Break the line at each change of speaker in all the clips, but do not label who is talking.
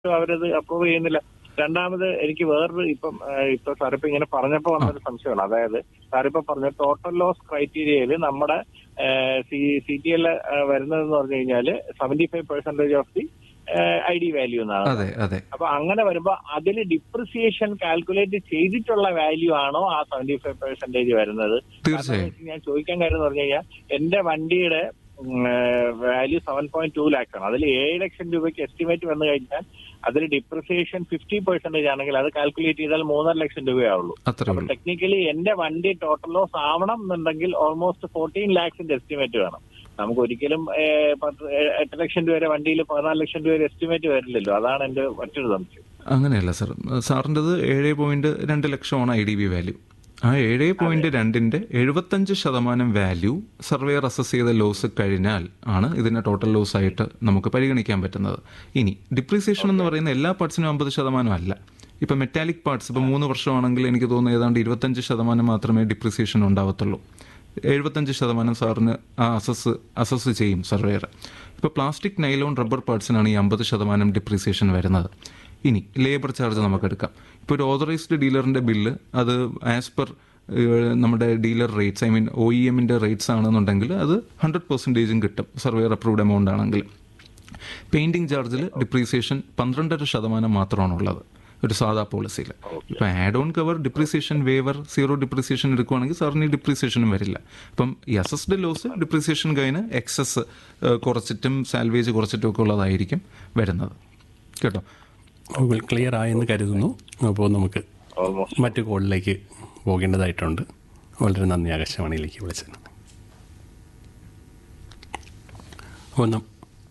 അവരത് അപ്രൂവ് ചെയ്യുന്നില്ല രണ്ടാമത് എനിക്ക് വേറൊരു ഇപ്പം ഏഹ്, ഇപ്പൊ സാറിപ്പോ ഇങ്ങനെ പറഞ്ഞപ്പോ വന്നൊരു സംശയമാണ് അതായത് സാറിപ്പോ പറഞ്ഞ ടോട്ടൽ ലോസ് ക്രൈറ്റീരിയയിൽ നമ്മുടെ സി ടി എൽ വരുന്നതെന്ന് പറഞ്ഞു കഴിഞ്ഞാല് seventy five percentage of the I D value എന്നാണ്
അതെ അതെ
അപ്പൊ അങ്ങനെ വരുമ്പോ അതിൽ ഡിപ്രിസിയേഷൻ കാൽക്കുലേറ്റ് ചെയ്തിട്ടുള്ള വാല്യൂ ആണോ ആ സെവന്റി ഫൈവ് പെർസെന്റേജ് വരുന്നത്
തീർച്ചയായും
കാരണം ഞാൻ ചോദിക്കാൻ കാര്യം എന്ന് പറഞ്ഞു കഴിഞ്ഞാൽ എന്റെ വണ്ടിയുടെ value seven point two lakhs ആണ് അതിൽ ഏഴ് ലക്ഷം രൂപയ്ക്ക് എസ്റ്റിമേറ്റ് വന്നു കഴിഞ്ഞാൽ അതിൽ ഡിപ്രിസിയേഷൻ ഫിഫ്റ്റി പെർസെന്റേജ് ആണെങ്കിൽ അത് കാൽക്കുലേറ്റ് ചെയ്താൽ മൂന്നര ലക്ഷം രൂപയാവുള്ളൂ
അത്രേ
അപ്പൊ
ഉള്ളൂ
ടെക്നിക്കലി എന്റെ വണ്ടി ടോട്ടൽ ലോസ് ആവണം എന്നുണ്ടെങ്കിൽ ഓൾമോസ്റ്റ് ഫോർട്ടീൻ ലാക്സിന്റെ എസ്റ്റിമേറ്റ് വേണം നമുക്ക് ഒരിക്കലും ഏഹ്, പത്ത് ഏഹ്, എട്ട് ലക്ഷം രൂപ വരെ വണ്ടിയിൽ പതിനാല് ലക്ഷം രൂപ വരെ എസ്റ്റിമേറ്റ് വരില്ലല്ലോ അതാണ് എന്റെ മറ്റൊരു സംശയം
അങ്ങനെയല്ല സർ സാറിൻ്റെത് ഏഴ് പോയിന്റ് രണ്ട് ലക്ഷമാണ് ഐ ഡി ബി വാല്യൂ ആ ഏഴ് പോയിന്റ് രണ്ടിന്റെ എഴുപത്തഞ്ച് ശതമാനം വാല്യൂ സർവേയർ അസസ് ചെയ്ത ലോസ് കഴിഞ്ഞാൽ ആണ് ഇതിനെ ടോട്ടൽ ലോസ് ആയിട്ട് നമുക്ക് പരിഗണിക്കാൻ പറ്റുന്നത് ഇനി ഡിപ്രീസിയേഷൻ എന്ന് പറയുന്ന എല്ലാ പാർട്സിനും അമ്പത് ശതമാനം അല്ല ഇപ്പം മെറ്റാലിക് പാർട്സ് ഇപ്പം മൂന്ന് വർഷമാണെങ്കിൽ എനിക്ക് തോന്നുന്നു ഏതാണ്ട് ഇരുപത്തഞ്ച് ശതമാനം മാത്രമേ ഡിപ്രീസിയേഷൻ ഉണ്ടാവത്തുള്ളൂ എഴുപത്തഞ്ച് ശതമാനം സാറിന് ആ അസസ് അസസ് ചെയ്യും സർവേയർ ഇപ്പോൾ പ്ലാസ്റ്റിക് നൈലോൺ റബ്ബർ പാർട്സിനാണ് ഈ അമ്പത് ശതമാനം ഡിപ്രീസിയേഷൻ വരുന്നത് ഇനി ലേബർ ചാർജ് നമുക്കെടുക്കാം ഇപ്പോൾ ഒരു ഓതറൈസ്ഡ് ഡീലറിൻ്റെ ബില്ല് അത് ആസ് പെർ നമ്മുടെ dealer rates I mean O E എമ്മിൻ്റെ റേറ്റ്സ് ആണെന്നുണ്ടെങ്കിൽ അത് ഹൺഡ്രഡ് പെർസെൻറ്റേജും കിട്ടും സർവേയർ അപ്രൂവ്ഡ് എമൗണ്ട് ആണെങ്കിൽ പെയിൻറ്റിങ് ചാർജിൽ ഡിപ്രീസിയേഷൻ പന്ത്രണ്ടര ശതമാനം മാത്രമാണുള്ളത് ഒരു സാധാ പോളിസിയിൽ ഇപ്പം add on cover depreciation waiver zero depreciation എടുക്കുവാണെങ്കിൽ സാറിന് ഈ ഡിപ്രീസിയേഷനും വരില്ല അപ്പം ഈ അസസ്ഡ് ലോസ് ഡിപ്രീസിയേഷൻ കഴിഞ്ഞ് എക്സസ് കുറച്ചിട്ടും സാൽവേജ് കുറച്ചിട്ടും ഒക്കെ ഉള്ളതായിരിക്കും വരുന്നത് കേട്ടോ
ക്ലിയർ ആയെന്ന് കരുതുന്നു അപ്പോൾ നമുക്ക്
ഓൾമോസ്റ്റ്
മറ്റു കോളിലേക്ക് പോകേണ്ടതായിട്ടുണ്ട് വളരെ നന്ദി ആകാശവാണിയിലേക്ക് വിളിച്ചത് അപ്പോൾ നം-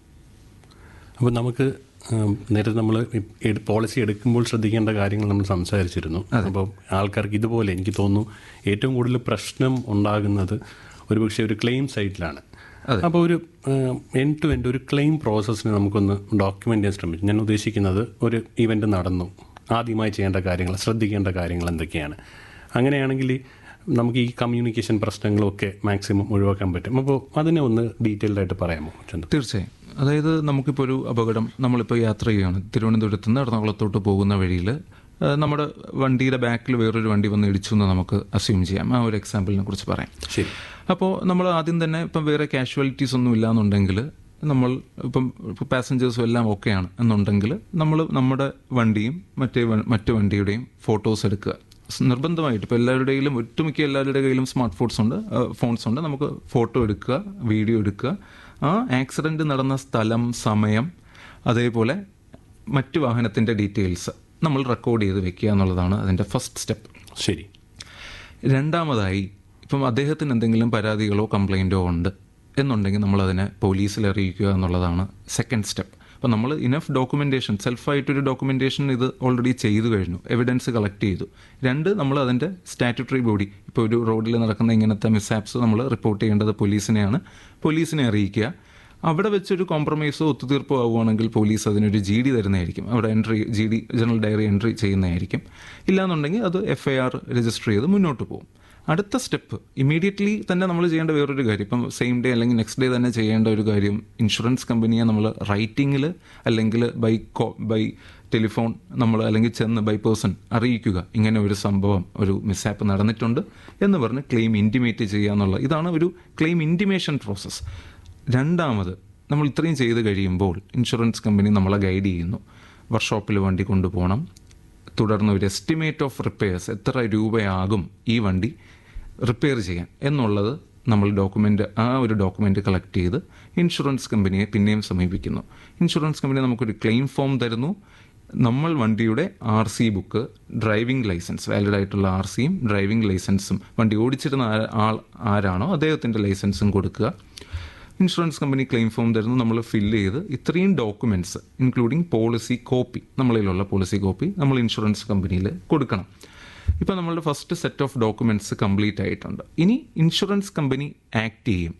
അപ്പോൾ നമുക്ക് ഉം, നേരത്തെ നമ്മൾ പോളിസി എടുക്കുമ്പോൾ ശ്രദ്ധിക്കേണ്ട കാര്യങ്ങൾ നമ്മൾ സംസാരിച്ചിരുന്നു അപ്പോൾ ആൾക്കാർക്ക് ഇതുപോലെ എനിക്ക് തോന്നുന്നു ഏറ്റവും കൂടുതൽ പ്രശ്നം ഉണ്ടാകുന്നത് ഒരുപക്ഷെ ഒരു ക്ലെയിം സൈറ്റിലാണ് അപ്പോൾ ഒരു എൻ ടു എൻഡ് ഒരു ക്ലെയിം പ്രോസസ്സിന് നമുക്കൊന്ന് ഡോക്യുമെൻ്റ് ചെയ്യാൻ ശ്രമിച്ചു ഞാൻ ഉദ്ദേശിക്കുന്നത് ഒരു ഇവൻ്റ് നടന്നു ആദ്യമായി ചെയ്യേണ്ട കാര്യങ്ങൾ ശ്രദ്ധിക്കേണ്ട കാര്യങ്ങൾ എന്തൊക്കെയാണ് അങ്ങനെയാണെങ്കിൽ നമുക്ക് ഈ കമ്മ്യൂണിക്കേഷൻ പ്രശ്നങ്ങളൊക്കെ മാക്സിമം ഒഴിവാക്കാൻ പറ്റും അപ്പോൾ അതിനെ ഒന്ന് ഡീറ്റെയിൽഡ് ആയിട്ട് പറയാമോ ചന്തു
തീർച്ചയായും അതായത് നമുക്കിപ്പോൾ ഒരു അപകടം നമ്മളിപ്പോൾ യാത്ര ചെയ്യുകയാണ് തിരുവനന്തപുരത്ത് നിന്ന് എറണാകുളത്തോട്ട് പോകുന്ന വഴിയിൽ നമ്മുടെ വണ്ടിയുടെ ബാക്കിൽ വേറൊരു വണ്ടി വന്ന് ഇടിച്ചു എന്ന് നമുക്ക് അസ്യൂം ചെയ്യാം ആ ഒരു എക്സാമ്പിളിനെ കുറിച്ച് പറയാം
ശരി
അപ്പോൾ നമ്മൾ ആദ്യം തന്നെ ഇപ്പം വേറെ കാഷ്വാലിറ്റീസ് ഒന്നും ഇല്ലാന്നുണ്ടെങ്കിൽ നമ്മൾ ഇപ്പം പാസഞ്ചേഴ്സും എല്ലാം ഓക്കെയാണ് എന്നുണ്ടെങ്കിൽ നമ്മൾ നമ്മുടെ വണ്ടിയും മറ്റേ വ- മറ്റു വണ്ടിയുടെയും ഫോട്ടോസ് എടുക്കുക സ് നിർബന്ധമായിട്ട് ഇപ്പോൾ എല്ലാവരുടെ കയ്യിലും ഒട്ടുമിക്ക എല്ലാവരുടെ കയ്യിലും സ്മാർട്ട് ഫോൺസ് ഉണ്ട് ഫോൺസ് ഉണ്ട് നമുക്ക് ഫോട്ടോ എടുക്കുക വീഡിയോ എടുക്കുക ആ ആക്സിഡൻറ്റ് നടന്ന സ്ഥലം സമയം അതേപോലെ മറ്റു വാഹനത്തിൻ്റെ ഡീറ്റെയിൽസ് നമ്മൾ റെക്കോർഡ് ചെയ്ത് വെക്കുക എന്നുള്ളതാണ് അതിൻ്റെ ഫസ്റ്റ് സ്റ്റെപ്പ്
ശരി
രണ്ടാമതായി ഇപ്പം അദ്ദേഹത്തിന് എന്തെങ്കിലും പരാതികളോ കംപ്ലൈൻറ്റോ ഉണ്ട് എന്നുണ്ടെങ്കിൽ നമ്മൾ അതിനെ പോലീസിൽ അറിയിക്കുക എന്നുള്ളതാണ് സെക്കൻഡ് സ്റ്റെപ്പ് അപ്പം നമ്മൾ ഇനഫ് ഡോക്യുമെൻറ്റേഷൻ സെൽഫായിട്ടൊരു ഡോക്യുമെൻറ്റേഷൻ ഇത് ഓൾറെഡി ചെയ്തു കഴിഞ്ഞു എവിഡൻസ് കളക്ട് ചെയ്തു രണ്ട് നമ്മൾ അതിൻ്റെ സ്റ്റാറ്റുട്ടറി ബോഡി ഇപ്പോൾ ഒരു റോഡിൽ നടക്കുന്ന ഇങ്ങനത്തെ മിസ്സാപ്സ് നമ്മൾ റിപ്പോർട്ട് ചെയ്യേണ്ടത് പോലീസിനെയാണ് പോലീസിനെ അറിയിക്കുക അവിടെ വെച്ചൊരു കോംപ്രമൈസോ ഒത്തുതീർപ്പോ ആവുകയാണെങ്കിൽ പോലീസ് അതിനൊരു ജി ഡി തരുന്നതായിരിക്കും അവിടെ entry G D general diary entry ചെയ്യുന്നതായിരിക്കും ഇല്ലാന്നുണ്ടെങ്കിൽ അത് എഫ് ഐ ആർ രജിസ്റ്റർ ചെയ്ത് മുന്നോട്ട് പോകും അടുത്ത സ്റ്റെപ്പ് ഇമീഡിയറ്റ്ലി തന്നെ നമ്മൾ ചെയ്യേണ്ട വേറൊരു കാര്യം ഇപ്പം സെയിം ഡേ അല്ലെങ്കിൽ നെക്സ്റ്റ് ഡേ തന്നെ ചെയ്യേണ്ട ഒരു കാര്യം ഇൻഷുറൻസ് കമ്പനിയെ നമ്മൾ റൈറ്റിങ്ങിൽ അല്ലെങ്കിൽ ബൈ കോ ബൈ ടെലിഫോൺ നമ്മൾ അല്ലെങ്കിൽ ചെന്ന് ബൈ പേഴ്സൺ അറിയിക്കുക ഇങ്ങനെ ഒരു സംഭവം ഒരു മിസ്സാപ്പ് നടന്നിട്ടുണ്ട് എന്ന് പറഞ്ഞ് ക്ലെയിം ഇൻറ്റിമേറ്റ് ചെയ്യുക എന്നുള്ള ഇതാണ് ഒരു ക്ലെയിം ഇൻറ്റിമേഷൻ പ്രോസസ്സ് രണ്ടാമത് നമ്മൾ ഇത്രയും ചെയ്ത് കഴിയുമ്പോൾ ഇൻഷുറൻസ് കമ്പനി നമ്മളെ ഗൈഡ് ചെയ്യുന്നു വർക്ക്ഷോപ്പിൽ വണ്ടി കൊണ്ടുപോകണം തുടർന്ന് ഒരു എസ്റ്റിമേറ്റ് ഓഫ് റിപ്പയേഴ്സ് എത്ര രൂപയാകും ഈ വണ്ടി റിപ്പയർ ചെയ്യാൻ എന്നുള്ളത് നമ്മൾ ഡോക്യുമെൻ്റ് ആ ഒരു ഡോക്യുമെൻ്റ് കളക്ട് ചെയ്ത് ഇൻഷുറൻസ് കമ്പനിയെ പിന്നെയും സമീപിക്കുന്നു ഇൻഷുറൻസ് കമ്പനി നമുക്കൊരു ക്ലെയിം ഫോം തരുന്നു നമ്മൾ വണ്ടിയുടെ R C book driving licence valid ആയിട്ടുള്ള ആർ സിയും ഡ്രൈവിംഗ് ലൈസൻസും വണ്ടി ഓടിച്ചിരുന്ന ആ- ആൾ ആരാണോ അദ്ദേഹത്തിൻ്റെ ലൈസൻസും കൊടുക്കുക ഇൻഷുറൻസ് കമ്പനി ക്ലെയിം ഫോം തരുന്നു നമ്മൾ ഫില്ല് ചെയ്ത് ഇത്രയും ഡോക്യുമെൻറ്റ്സ് ഇൻക്ലൂഡിങ് പോളിസി കോപ്പി നമ്മളിലുള്ള പോളിസി കോപ്പി നമ്മൾ ഇൻഷുറൻസ് കമ്പനിയിൽ കൊടുക്കണം ഇപ്പോൾ നമ്മളുടെ first set of documents complete ആയിട്ടുണ്ട് ഇനി ഇൻഷുറൻസ് കമ്പനി ആക്ട് ചെയ്യും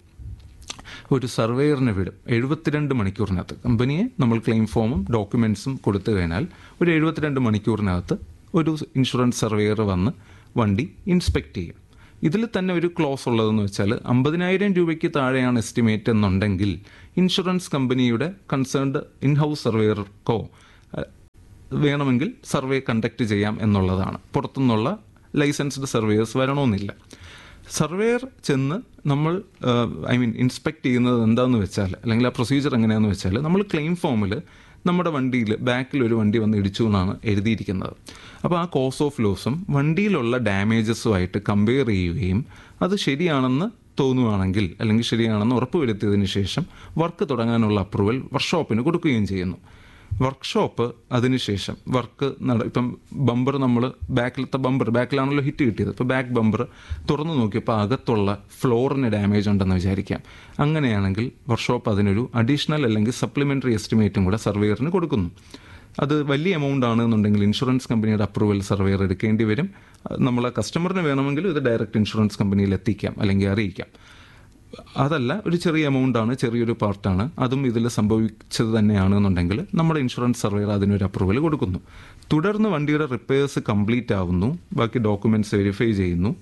ഒരു സർവേയറിനെ വിടും എഴുപത്തിരണ്ട് മണിക്കൂറിനകത്ത് കമ്പനിയെ നമ്മൾ ക്ലെയിം ഫോമും ഡോക്യുമെൻസും കൊടുത്തു കഴിഞ്ഞാൽ ഒരു എഴുപത്തിരണ്ട് മണിക്കൂറിനകത്ത് ഒരു ഇൻഷുറൻസ് സർവേയർ വന്ന് വണ്ടി ഇൻസ്പെക്ട് ചെയ്യും ഇതിൽ തന്നെ ഒരു ക്ലോസ് ഉള്ളതെന്ന് വെച്ചാൽ അമ്പതിനായിരം രൂപയ്ക്ക് താഴെയാണ് എസ്റ്റിമേറ്റ് എന്നുണ്ടെങ്കിൽ ഇൻഷുറൻസ് കമ്പനിയുടെ കൺസേൺഡ് ഇൻ ഹൗസ് സർവേയർക്കോ വേണമെങ്കിൽ സർവേ കണ്ടക്ട് ചെയ്യാം എന്നുള്ളതാണ് പുറത്തുനിന്നുള്ള ലൈസൻസ്ഡ് സർവേയേഴ്സ് വരണമെന്നില്ല സർവേയർ ചെന്ന് നമ്മൾ ഐ മീൻ ഇൻസ്പെക്ട് ചെയ്യുന്നത് എന്താണെന്ന് വെച്ചാൽ അല്ലെങ്കിൽ ആ പ്രൊസീജിയർ എങ്ങനെയാണെന്ന് വെച്ചാൽ നമ്മൾ ക്ലെയിം ഫോമിൽ നമ്മുടെ വണ്ടിയിൽ ബാക്കിൽ ഒരു വണ്ടി വന്ന് ഇടിച്ചു എന്നാണ് എഴുതിയിരിക്കുന്നത് അപ്പോൾ ആ കോസ് ഓഫ് ലോസും വണ്ടിയിലുള്ള ഡാമേജസുമായിട്ട് കമ്പയർ ചെയ്യുകയും അത് ശരിയാണെന്ന് തോന്നുകയാണെങ്കിൽ അല്ലെങ്കിൽ ശരിയാണെന്ന് ഉറപ്പുവരുത്തിയതിന് ശേഷം വർക്ക് തുടങ്ങാനുള്ള അപ്രൂവൽ വർക്ക്ഷോപ്പിന് കൊടുക്കുകയും ചെയ്യുന്നു വർക്ക്ഷോപ്പ് അതിനുശേഷം വർക്ക് നട ഇപ്പം ബമ്പർ നമ്മൾ ബാക്കിലത്തെ ബമ്പർ ബാക്കിലാണല്ലോ ഹിറ്റ് കിട്ടിയത് ഇപ്പോൾ ബാക്ക് ബമ്പർ തുറന്നു നോക്കിയപ്പോൾ അകത്തുള്ള ഫ്ലോറിന് ഡാമേജ് ഉണ്ടെന്ന് വിചാരിക്കാം അങ്ങനെയാണെങ്കിൽ വർക്ക്ഷോപ്പ് അതിനൊരു അഡീഷണൽ അല്ലെങ്കിൽ സപ്ലിമെൻ്ററി എസ്റ്റിമേറ്റും കൂടെ സർവേയറിന് കൊടുക്കുന്നു അത് വലിയ എമൗണ്ട് ആണെന്നുണ്ടെങ്കിൽ ഇൻഷുറൻസ് കമ്പനിയുടെ അപ്രൂവൽ സർവേയർ എടുക്കേണ്ടി വരും നമ്മളെ കസ്റ്റമറിന് വേണമെങ്കിൽ ഇത് ഡയറക്റ്റ് ഇൻഷുറൻസ് കമ്പനിയിൽ എത്തിക്കാം അല്ലെങ്കിൽ അറിയിക്കാം അതല്ല ഒരു ചെറിയ എമൗണ്ട് ആണ് ചെറിയൊരു പാർട്ടാണ് അതും ഇതിൽ സംഭവിച്ചത് തന്നെയാണെന്നുണ്ടെങ്കിൽ നമ്മുടെ ഇൻഷുറൻസ് സർവേയർ അതിനൊരു അപ്രൂവൽ കൊടുക്കുന്നു തുടർന്ന് വണ്ടിയുടെ റിപ്പയേഴ്സ് കംപ്ലീറ്റ് ആവുന്നു ബാക്കി ഡോക്യുമെന്റ്സ് വെരിഫൈ ചെയ്യുന്നു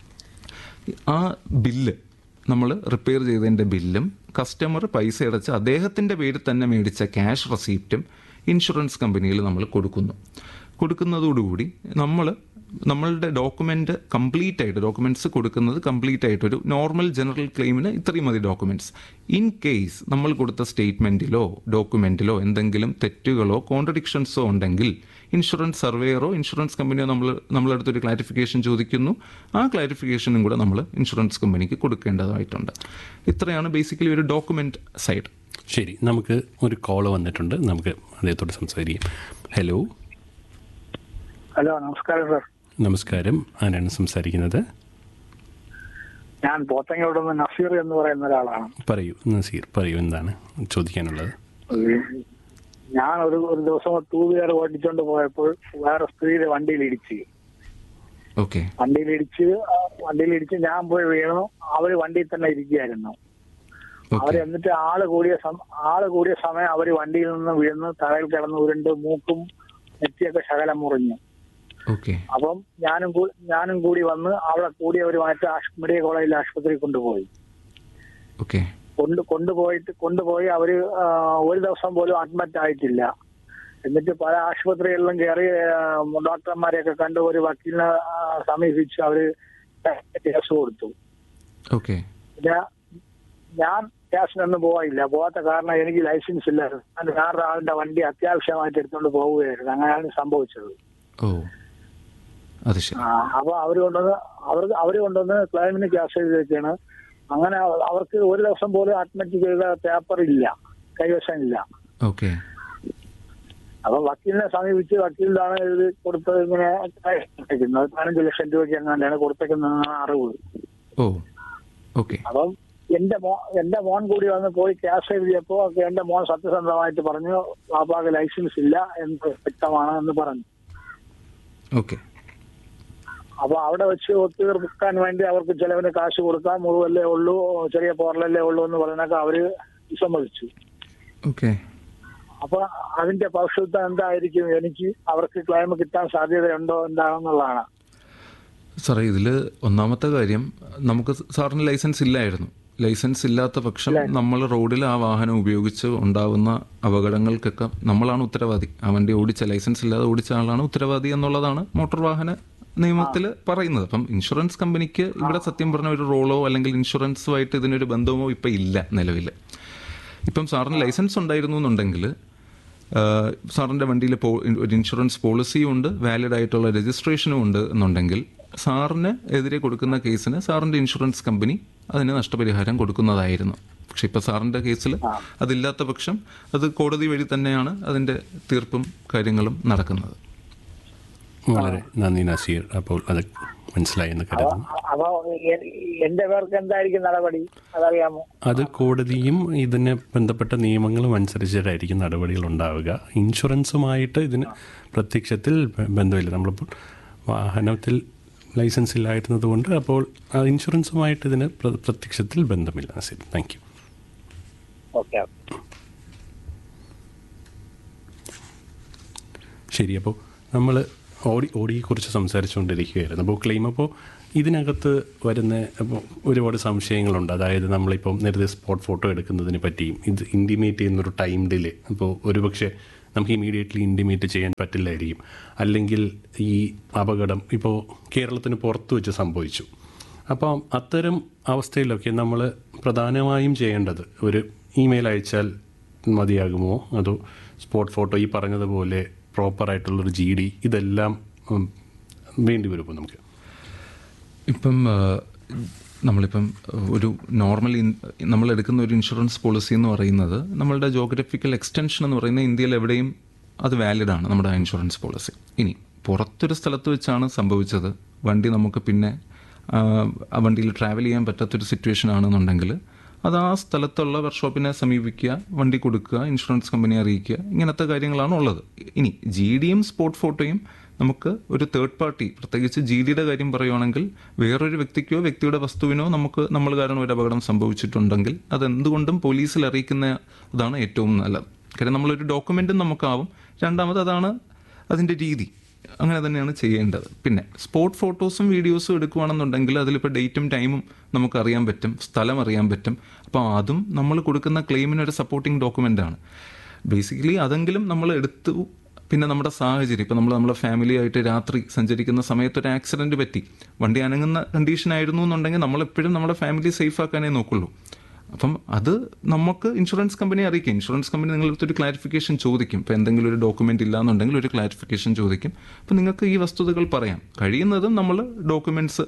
ആ ബില്ല് നമ്മൾ റിപ്പയർ ചെയ്തതിൻ്റെ ബില്ലും കസ്റ്റമർ പൈസ അടച്ച് അദ്ദേഹത്തിൻ്റെ പേരിൽ തന്നെ മേടിച്ച ക്യാഷ് റെസീപ്റ്റും ഇൻഷുറൻസ് കമ്പനിയിൽ നമ്മൾ കൊടുക്കുന്നു കൊടുക്കുന്നതോടുകൂടി നമ്മൾ നമ്മളുടെ ഡോക്യുമെൻ്റ് കംപ്ലീറ്റ് ആയിട്ട് ഡോക്യുമെൻറ്റ്സ് കൊടുക്കുന്നത് കംപ്ലീറ്റ് ആയിട്ട് ഒരു നോർമൽ ജനറൽ ക്ലെയിമിന് ഇത്രയും മതി ഡോക്യുമെൻറ്റ്സ് ഇൻ കേസ് നമ്മൾ കൊടുത്ത സ്റ്റേറ്റ്മെൻറ്റിലോ ഡോക്യുമെൻറ്റിലോ എന്തെങ്കിലും തെറ്റുകളോ കോൺട്രഡിക്ഷൻസോ ഉണ്ടെങ്കിൽ ഇൻഷുറൻസ് സർവേയറോ ഇൻഷുറൻസ് കമ്പനിയോ നമ്മൾ നമ്മളടുത്തൊരു ക്ലാരിഫിക്കേഷൻ ചോദിക്കുന്നു ആ ക്ലാരിഫിക്കേഷനും കൂടെ നമ്മൾ ഇൻഷുറൻസ് കമ്പനിക്ക് കൊടുക്കേണ്ടതായിട്ടുണ്ട് ഇത്രയാണ് ബേസിക്കലി ഒരു ഡോക്യുമെൻറ്റ് സൈഡ്
ശരി നമുക്ക് ഒരു കോള് വന്നിട്ടുണ്ട് നമുക്ക് അദ്ദേഹത്തോട് സംസാരിക്കാം ഹലോ
ഹലോ നമസ്കാരം സാർ
നമസ്കാരം ആരാണ് സംസാരിക്കുന്നത്
ഞാൻ പോത്തങ്ങോട് നിന്ന് നസീർ എന്ന് പറയുന്ന ഒരാളാണ്
പറയൂ നസീർ പറയൂ എന്താണ് ചോദിക്കാനുള്ളത്
ഞാൻ ഒരു ഒരു ദിവസം ടൂ വീലർ ഓടിച്ചോണ്ട് പോയപ്പോൾ വേറെ സ്ത്രീയുടെ വണ്ടിയിൽ ഇടിച്ച്
ഓക്കെ
വണ്ടിയിൽ ഇടിച്ച് ആ, വണ്ടിയിൽ ഇടിച്ച് ഞാൻ പോയി വീണു അവര് വണ്ടിയിൽ തന്നെ ഇരിക്കുകയായിരുന്നു
ഓക്കെ
അവര് എന്നിട്ട് ആള് കൂടിയ സം- ആള് കൂടിയ സമയം അവര് വണ്ടിയിൽ നിന്ന് വീണ് തറയിൽ കിടന്ന് ഉരുണ്ട് മൂക്കും നെറ്റിയൊക്കെ ശകലം മുറിഞ്ഞു
ഓക്കെ
അപ്പം ഞാനും കൂ- ഞാനും കൂടി വന്ന് അവിടെ കൂടിയവരുമായിട്ട് ആശ്- മെഡിക്കൽ കോളേജിൽ ആശുപത്രിയിൽ കൊണ്ടുപോയി
ഓക്കെ
കൊണ്ട് കൊണ്ടുപോയിട്ട് കൊണ്ടുപോയി അവര് ആ, ഒരു ദിവസം പോലും അഡ്മിറ്റ് ആയിട്ടില്ല എന്നിട്ട് പല ആശുപത്രികളിലും കയറി ആ, ഡോക്ടർമാരെയൊക്കെ കണ്ട് ഒരു വക്കീലിനെ ആ, സമീപിച്ച് അവര് കേസ് കൊടുത്തു
ഓക്കെ
പിന്നെ ഞാൻ കേസിനൊന്നും പോയില്ല പോകാത്ത കാരണം എനിക്ക് ലൈസൻസ് ഇല്ലായിരുന്നു ഞാൻ വേറെ ആളിന്റെ വണ്ടി അത്യാവശ്യമായിട്ട് എടുത്തുകൊണ്ട് പോവുകയായിരുന്നു അങ്ങനെയാണ് സംഭവിച്ചത്
ഓ അത് ശരി
ആ, അപ്പൊ അവര് കൊണ്ടുവന്ന് അവർക്ക് അവര് കൊണ്ടുവന്ന് ക്ലൈമിന് ക്യാഷ് ചെയ്ത് വെച്ചാണ് അങ്ങനെ അവർക്ക് ഒരു ദിവസം പോലും അഡ്മിറ്റ് ചെയ്ത പേപ്പർ ഇല്ല കൈവശം ഇല്ല
ഓക്കെ
അപ്പൊ വക്കീലിനെ സമീപിച്ച് വക്കീലിലാണ് ഇത് കൊടുത്തത് ഇങ്ങനെ കൊടുത്തേക്കുന്നത് പതിനഞ്ച് ലക്ഷം രൂപയ്ക്ക് എങ്ങാണ്ടാണ് കൊടുത്തേക്കുന്നതെന്നാണ് അറിവ്
ഓ ഓക്കെ
അപ്പം എന്റെ മോ എന്റെ മോൻ കൂടി വന്ന് പോയി ക്യാഷ് എഴുതിയപ്പോ എന്റെ മോൻ സത്യസന്ധമായിട്ട് പറഞ്ഞു പാപ്പാക്ക് ലൈസൻസ് ഇല്ല എന്ന് വ്യക്തമാണ് എന്ന് പറഞ്ഞു
ഓക്കെ
അപ്പൊ അവിടെ വെച്ച് ഒത്തുതീർക്കാൻ വേണ്ടി അവർക്ക് ചെലവിന് കാശ് കൊടുക്കാം മുഴുവല്ലേ ഉള്ളൂ ചെറിയ പോറലല്ലേ ഉള്ളൂ എന്ന് പറഞ്ഞൊക്കെ അവര് വിസമ്മതിച്ചു
ഓക്കെ
അപ്പൊ അതിന്റെ ഭവിഷ്യത്ത് എന്തായിരിക്കും എനിക്ക് അവർക്ക് ക്ലെയിം കിട്ടാൻ സാധ്യതയുണ്ടോ എന്താണെന്നുള്ളതാണ്
സാറേ ഇതിൽ ഒന്നാമത്തെ കാര്യം നമുക്ക് സാറിന് ലൈസൻസ് ഇല്ലായിരുന്നു ലൈസൻസ് ഇല്ലാത്ത പക്ഷം നമ്മൾ റോഡിൽ ആ വാഹനം ഉപയോഗിച്ച് ഉണ്ടാവുന്ന അപകടങ്ങൾക്കൊക്കെ നമ്മളാണ് ഉത്തരവാദി ആ വണ്ടി ഓടിച്ച ലൈസൻസ് ഇല്ലാതെ ഓടിച്ച ആളാണ് ഉത്തരവാദി എന്നുള്ളതാണ് മോട്ടോർ വാഹന നിയമത്തിൽ പറയുന്നത് അപ്പം ഇൻഷുറൻസ് കമ്പനിക്ക് ഇവിടെ സത്യം പറഞ്ഞ ഒരു റോളോ അല്ലെങ്കിൽ ഇൻഷുറൻസുമായിട്ട് ഇതിനൊരു ബന്ധമോ ഇപ്പം ഇല്ല നിലവിൽ ഇപ്പം സാറിന് ലൈസൻസ് ഉണ്ടായിരുന്നു എന്നുണ്ടെങ്കിൽ ആഹ് സാറിൻ്റെ വണ്ടിയിൽ പോ ഒരു ഇൻഷുറൻസ് പോളിസിയും ഉണ്ട് വാലിഡ് ആയിട്ടുള്ള രജിസ്ട്രേഷനും ഉണ്ട് എന്നുണ്ടെങ്കിൽ സാറിന് എതിരെ കൊടുക്കുന്ന കേസിന് സാറിൻ്റെ ഇൻഷുറൻസ് കമ്പനി അതിന് നഷ്ടപരിഹാരം കൊടുക്കുന്നതായിരുന്നു പക്ഷെ ഇപ്പോൾ സാറിൻ്റെ കേസിൽ അതില്ലാത്ത പക്ഷം അത് കോടതി വഴി തന്നെയാണ് അതിൻ്റെ തീർപ്പും കാര്യങ്ങളും നടക്കുന്നത്
വളരെ നന്ദി നസീർ അപ്പോൾ അത് മനസ്സിലായി എന്ന് കരുതുന്നു
അ- അപ്പൊ എ- എന്റെ പേർക്ക് എന്തായിരിക്കും നടപടി അതറിയാമോ
അത് കോടതിയും ഇതിന് ബന്ധപ്പെട്ട നിയമങ്ങളും അനുസരിച്ചിട്ടായിരിക്കും നടപടികൾ ഉണ്ടാവുക ഇൻഷുറൻസുമായിട്ട് ഇതിന് പ്രത്യക്ഷത്തിൽ ബ- ബന്ധമില്ല നമ്മളിപ്പോൾ വാഹനത്തിൽ ലൈസൻസ് ഇല്ലായിരുന്നത് കൊണ്ട് അപ്പോൾ ആ ഇൻഷുറൻസുമായിട്ട് ഇതിന് പ്ര- പ്രത്യക്ഷത്തിൽ ബന്ധമില്ല നസീർ താങ്ക് യു
ഓക്കെ
ശരി അപ്പോൾ നമ്മൾ ഓടി ഓടിയെക്കുറിച്ച് സംസാരിച്ചുകൊണ്ടിരിക്കുകയായിരുന്നു അപ്പോൾ ക്ലെയിം അപ്പോൾ ഇതിനകത്ത് വരുന്ന അപ്പോൾ ഒരുപാട് സംശയങ്ങളുണ്ട് അതായത് നമ്മളിപ്പം നേരത്തെ സ്പോട്ട് ഫോട്ടോ എടുക്കുന്നതിനെ പറ്റിയും ഇത് ഇൻറ്റിമേറ്റ് ചെയ്യുന്നൊരു ടൈം ഡിലേ അപ്പോൾ ഒരുപക്ഷെ നമുക്ക് ഇമീഡിയറ്റ്ലി ഇൻറ്റിമേറ്റ് ചെയ്യാൻ പറ്റില്ലായിരിക്കും അല്ലെങ്കിൽ ഈ അപകടം ഇപ്പോൾ കേരളത്തിന് പുറത്ത് വെച്ച് സംഭവിച്ചു അപ്പം അത്തരം അവസ്ഥയിലൊക്കെ നമ്മൾ പ്രധാനമായും ചെയ്യേണ്ടത് ഒരു ഇമെയിൽ അയച്ചാൽ മതിയാകുമോ അതോ സ്പോട്ട് ഫോട്ടോ ഈ പറഞ്ഞതുപോലെ പ്രോപ്പറായിട്ടുള്ളൊരു ജി ഡി ഇതെല്ലാം ഉം, വേണ്ടി വരുമോ നമുക്ക്
ഇപ്പം ആ, നമ്മളിപ്പം ഒരു നോർമൽ നമ്മൾ എടുക്കുന്ന ഒരു ഇൻഷുറൻസ് പോളിസി എന്ന് പറയുന്നത് നമ്മളുടെ ജോഗ്രഫിക്കൽ എക്സ്റ്റൻഷൻ എന്ന് പറയുന്നത് ഇന്ത്യയിൽ എവിടെയും അത് വാലിഡ് ആണ് നമ്മുടെ ഇൻഷുറൻസ് പോളിസി ഇനി പുറത്തൊരു സ്ഥലത്ത് വെച്ചാണ് സംഭവിച്ചത് വണ്ടി നമുക്ക് പിന്നെ ആ, ആ വണ്ടിയിൽ ട്രാവൽ ചെയ്യാൻ പറ്റാത്തൊരു സിറ്റുവേഷൻ ആണെന്നുണ്ടെങ്കിൽ അത് ആ സ്ഥലത്തുള്ള വർക്ക്ഷോപ്പിനെ സമീപിക്കുക വണ്ടി കൊടുക്കുക ഇൻഷുറൻസ് കമ്പനിയെ അറിയിക്കുക ഇങ്ങനത്തെ കാര്യങ്ങളാണ് ഉള്ളത് ഇനി ജി ഡിയും സ്പോട്ട് ഫോട്ടോയും നമുക്ക് ഒരു തേർഡ് പാർട്ടി പ്രത്യേകിച്ച് ജി ഡിയുടെ കാര്യം പറയുവാണെങ്കിൽ വേറൊരു വ്യക്തിക്കോ വ്യക്തിയുടെ വസ്തുവിനോ നമുക്ക് നമ്മൾ കാരണം ഒരു അപകടം സംഭവിച്ചിട്ടുണ്ടെങ്കിൽ അത് എന്തുകൊണ്ടും പോലീസിൽ അറിയിക്കുന്ന അതാണ് ഏറ്റവും നല്ലത് കാര്യം നമ്മളൊരു ഡോക്യുമെൻറ്റും നമുക്കാവും രണ്ടാമത് അതാണ് അതിൻ്റെ രീതി അങ്ങനെ തന്നെയാണ് ചെയ്യേണ്ടത് പിന്നെ സ്പോട്ട് ഫോട്ടോസും വീഡിയോസും എടുക്കുകയാണെന്നുണ്ടെങ്കിൽ അതിലിപ്പോൾ ഡേറ്റും ടൈമും നമുക്ക് അറിയാൻ പറ്റും സ്ഥലം അറിയാൻ പറ്റും അപ്പോൾ അതും നമ്മൾ കൊടുക്കുന്ന ക്ലെയിമിന് ഒരു സപ്പോർട്ടിംഗ് ഡോക്യുമെൻ്റ് ആണ് ബേസിക്കലി അതെങ്കിലും നമ്മൾ എടുത്തു പിന്നെ നമ്മുടെ സാഹചര്യം ഇപ്പം നമ്മൾ നമ്മുടെ ഫാമിലി ആയിട്ട് രാത്രി സഞ്ചരിക്കുന്ന സമയത്ത് ഒരു ആക്സിഡൻറ്റ് പറ്റി വണ്ടി അനങ്ങുന്ന കണ്ടീഷൻ ആയിരുന്നു എന്നുണ്ടെങ്കിൽ നമ്മളെപ്പോഴും നമ്മുടെ ഫാമിലി സേഫ് ആക്കാനേ നോക്കുള്ളൂ അപ്പം അത് നമുക്ക് ഇൻഷുറൻസ് കമ്പനി അറിയിക്കും ഇൻഷുറൻസ് കമ്പനി നിങ്ങളടുത്ത് ഒരു ക്ലാരിഫിക്കേഷൻ ചോദിക്കും ഇപ്പോൾ എന്തെങ്കിലും ഒരു ഡോക്യുമെൻ്റ് ഇല്ലാന്നുണ്ടെങ്കിൽ ഒരു ക്ലാരിഫിക്കേഷൻ ചോദിക്കും അപ്പം നിങ്ങൾക്ക് ഈ വസ്തുതകൾ പറയാം കഴിയുന്നതും നമ്മൾ ഡോക്യുമെൻറ്റ്സ്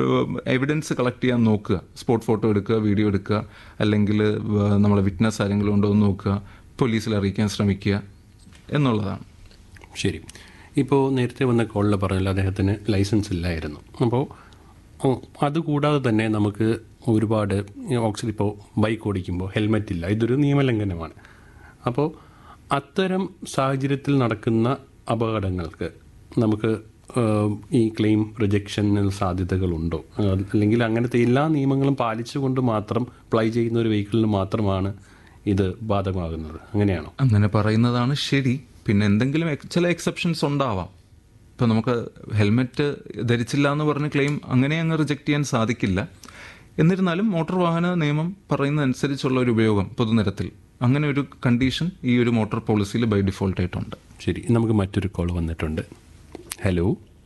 എവിഡൻസ് കളക്ട് ചെയ്യാൻ നോക്കുക സ്പോട്ട് ഫോട്ടോ എടുക്കുക വീഡിയോ എടുക്കുക അല്ലെങ്കിൽ ഏഹ്, നമ്മളെ വിറ്റ്നസ് ആരെങ്കിലും ഉണ്ടോ എന്ന് നോക്കുക പോലീസിൽ അറിയിക്കാൻ ശ്രമിക്കുക എന്നുള്ളതാണ്
ശരി ഇപ്പോൾ നേരത്തെ വന്ന കോളിൽ പറഞ്ഞല്ലോ അദ്ദേഹത്തിന് ലൈസൻസ് ഇല്ലായിരുന്നു അപ്പോൾ ഉം, അതുകൂടാതെ തന്നെ നമുക്ക് ഒരുപാട് ഓക്സിജൻ ഇപ്പോൾ ബൈക്ക് ഓടിക്കുമ്പോൾ ഹെൽമെറ്റ് ഇല്ല ഇതൊരു നിയമലംഘനമാണ് അപ്പോൾ അത്തരം സാഹചര്യത്തിൽ നടക്കുന്ന അപകടങ്ങൾക്ക് നമുക്ക് ഏഹ്, ഈ ക്ലെയിം റിജക്ഷന് സാധ്യതകളുണ്ടോ ഏഹ്, അല്ലെങ്കിൽ അങ്ങനത്തെ എല്ലാ നിയമങ്ങളും പാലിച്ചുകൊണ്ട് മാത്രം അപ്ലൈ ചെയ്യുന്ന ഒരു വെഹിക്കിളിന് മാത്രമാണ് ഇത് ബാധകമാകുന്നത് അങ്ങനെയാണോ
അങ്ങനെ പറയുന്നതാണ് ശരി പിന്നെ എന്തെങ്കിലും എക്- ചില എക്സെപ്ഷൻസ് ഉണ്ടാവാം ഇപ്പം നമുക്ക് ഹെൽമെറ്റ് ധരിച്ചില്ല എന്ന് പറഞ്ഞ് ക്ലെയിം അങ്ങനെ അങ്ങ് റിജക്റ്റ് ചെയ്യാൻ സാധിക്കില്ല എന്നിരുന്നാലും മോട്ടോർ വാഹന നിയമം പറയുന്നതനുസരിച്ചുള്ള ഒരു ഉപയോഗം പൊതുനിരത്തിൽ അങ്ങനെ ഒരു കണ്ടീഷൻ ഈ ഒരു മോട്ടോർ പോളിസിയിൽ ബൈ ഡിഫോൾട്ട് ആയിട്ടുണ്ട്
ശരി നമുക്ക് മറ്റൊരു കോൾ വന്നിട്ടുണ്ട് ഹലോ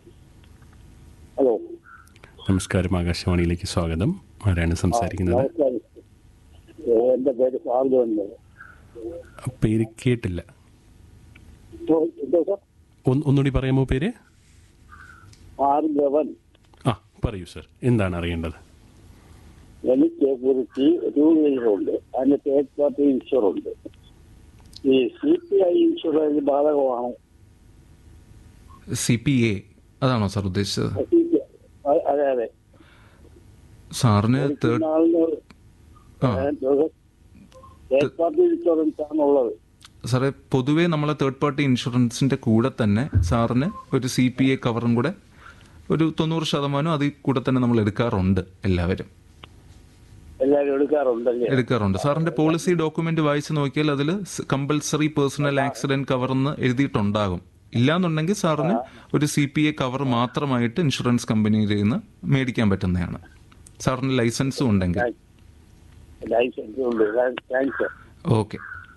ഹലോ
നമസ്കാരം ആകാശവാണിയിലേക്ക് സ്വാഗതം ആരാണ് സംസാരിക്കുന്നത്
നമസ്കാരം ഏഹ് എന്റെ പേര് സാന്ത്വണ്ട്
പേര് കേട്ടില്ല
എന്തോ സാർ
ഒന്ന് ഒന്നുകൂടി പറയാമോ പേര്
ഭാർഗവൻ
ആ പറയൂ സർ എന്താണ് അറിയേണ്ടത്
എനിക്ക് ഒരു ടൂ വീലറുണ്ട് അതിന് തേർഡ് പാർട്ടി ഇൻഷുർ ഉണ്ട് ഈ സി പി ഐ ഇൻഷുറൻസ് ബാധകമാണ്
സി പി എ അതാണോ സാർ ഉദ്ദേശിച്ചത്
CPI അതെ അതെ
സാറിന് തേർഡ്
ആളിന്
ആ
തേർഡ് പാർട്ടി ഇൻഷുറൻസ് ആണുള്ളത്
സാറേ പൊതുവേ നമ്മളെ തേർഡ് പാർട്ടി ഇൻഷുറൻസിൻ്റെ കൂടെ തന്നെ സാറിന് ഒരു സി പി എ കവറും കൂടെ ഒരു തൊണ്ണൂറ് ശതമാനം അതിൽ കൂടെ തന്നെ നമ്മൾ എടുക്കാറുണ്ട് എല്ലാവരും
എല്ലാവരും എടുക്കാറുണ്ടല്ലേ
എടുക്കാറുണ്ട് സാറിന്റെ പോളിസി ഡോക്യുമെന്റ് വായിച്ച് നോക്കിയാൽ അതിൽ കമ്പൽസറി പേഴ്സണൽ ആക്സിഡന്റ് കവർ എന്ന് എഴുതിയിട്ടുണ്ടാകും ഇല്ലാന്നുണ്ടെങ്കിൽ സാറിന് ഒരു സി പി എ കവർ മാത്രമായിട്ട് ഇൻഷുറൻസ് കമ്പനിയിൽ നിന്ന് മേടിക്കാൻ പറ്റുന്നതാണ് സാറിന് ലൈസൻസും ഉണ്ടെങ്കിൽ
ലൈസൻസ് ഉണ്ട് താങ്ക്സ്
ഓക്കെ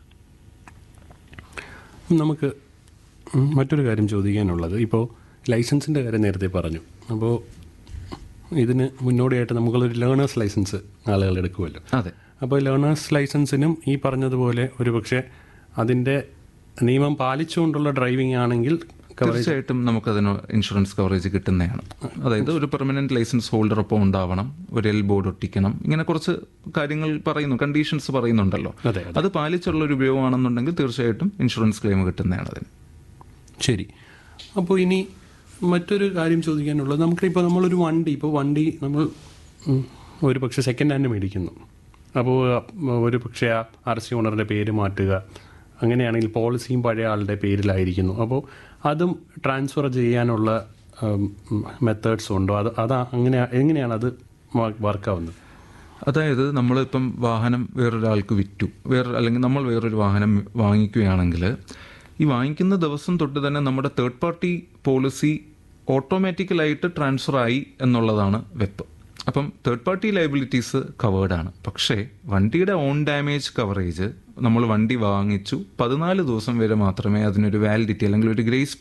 നമുക്ക് ഉം, മറ്റൊരു കാര്യം ചോദിക്കാനുള്ളത് ഇപ്പോൾ ലൈസൻസിൻ്റെ കാര്യം നേരത്തെ പറഞ്ഞു അപ്പോൾ ഇതിന് മുന്നോടിയായിട്ട് നമുക്കുള്ളൊരു ലേണേഴ്സ് ലൈസൻസ് ആളുകൾ എടുക്കുമല്ലോ
അതെ
അപ്പോൾ ലേണേഴ്സ് ലൈസൻസിനും ഈ പറഞ്ഞതുപോലെ ഒരു പക്ഷേ അതിൻ്റെ നിയമം പാലിച്ചുകൊണ്ടുള്ള ഡ്രൈവിംഗ് ആണെങ്കിൽ കവറേജ്
തീർച്ചയായിട്ടും നമുക്കതിന് ഇൻഷുറൻസ് കവറേജ് കിട്ടുന്നതാണ് അതായത് ഒരു പെർമനന്റ് ലൈസൻസ് ഹോൾഡർ ഒപ്പം ഉണ്ടാവണം ഒരു എൽ ബോർഡ് ഒട്ടിക്കണം ഇങ്ങനെ കുറച്ച് കാര്യങ്ങൾ പറയുന്നു കണ്ടീഷൻസ് പറയുന്നുണ്ടല്ലോ
അതെ,
അത് പാലിച്ചുള്ള ഒരു ഉപയോഗമാണെന്നുണ്ടെങ്കിൽ തീർച്ചയായിട്ടും ഇൻഷുറൻസ് ക്ലെയിം കിട്ടുന്നതാണ് അതിന്
ശരി അപ്പോൾ ഇനി മറ്റൊരു കാര്യം ചോദിക്കാനുള്ളത് നമുക്കിപ്പോൾ നമ്മളൊരു വണ്ടി ഇപ്പോൾ വണ്ടി നമ്മൾ ഉം, ഒരു പക്ഷേ സെക്കൻഡ് ഹാൻഡ് മേടിക്കുന്നു അപ്പോൾ ഒരു പക്ഷേ ആ ആർ സി ഓണറിൻ്റെ പേര് മാറ്റുക അങ്ങനെയാണെങ്കിൽ പോളിസിയും പഴയ ആളുടെ പേരിലായിരിക്കുന്നു അപ്പോൾ അതും ട്രാൻസ്ഫർ ചെയ്യാനുള്ള മെത്തേഡ്സ് ഉണ്ടോ അത് അത് അങ്ങനെ എങ്ങനെയാണ് അത് വർക്കാവുന്നത്
അതായത് നമ്മളിപ്പം വാഹനം വേറൊരാൾക്ക് വിറ്റു വേറെ അല്ലെങ്കിൽ നമ്മൾ വേറൊരു വാഹനം വാങ്ങിക്കുകയാണെങ്കിൽ ഈ വാങ്ങിക്കുന്ന ദിവസം തൊട്ട് തന്നെ നമ്മുടെ തേർഡ് പാർട്ടി പോളിസി ഓട്ടോമാറ്റിക്കലായിട്ട് ട്രാൻസ്ഫർ ആയി എന്നുള്ളതാണ് വെപ്പ് അപ്പം തേർഡ് പാർട്ടി ലയബിലിറ്റീസ് കവേർഡ് ആണ് പക്ഷേ വണ്ടിയുടെ ഓൺ ഡാമേജ് കവറേജ് നമ്മൾ വണ്ടി വാങ്ങിച്ചു പതിനാല് ദിവസം വരെ മാത്രമേ അതിനൊരു വാലിഡിറ്റി അല്ലെങ്കിൽ ഒരു ഗ്രേസ്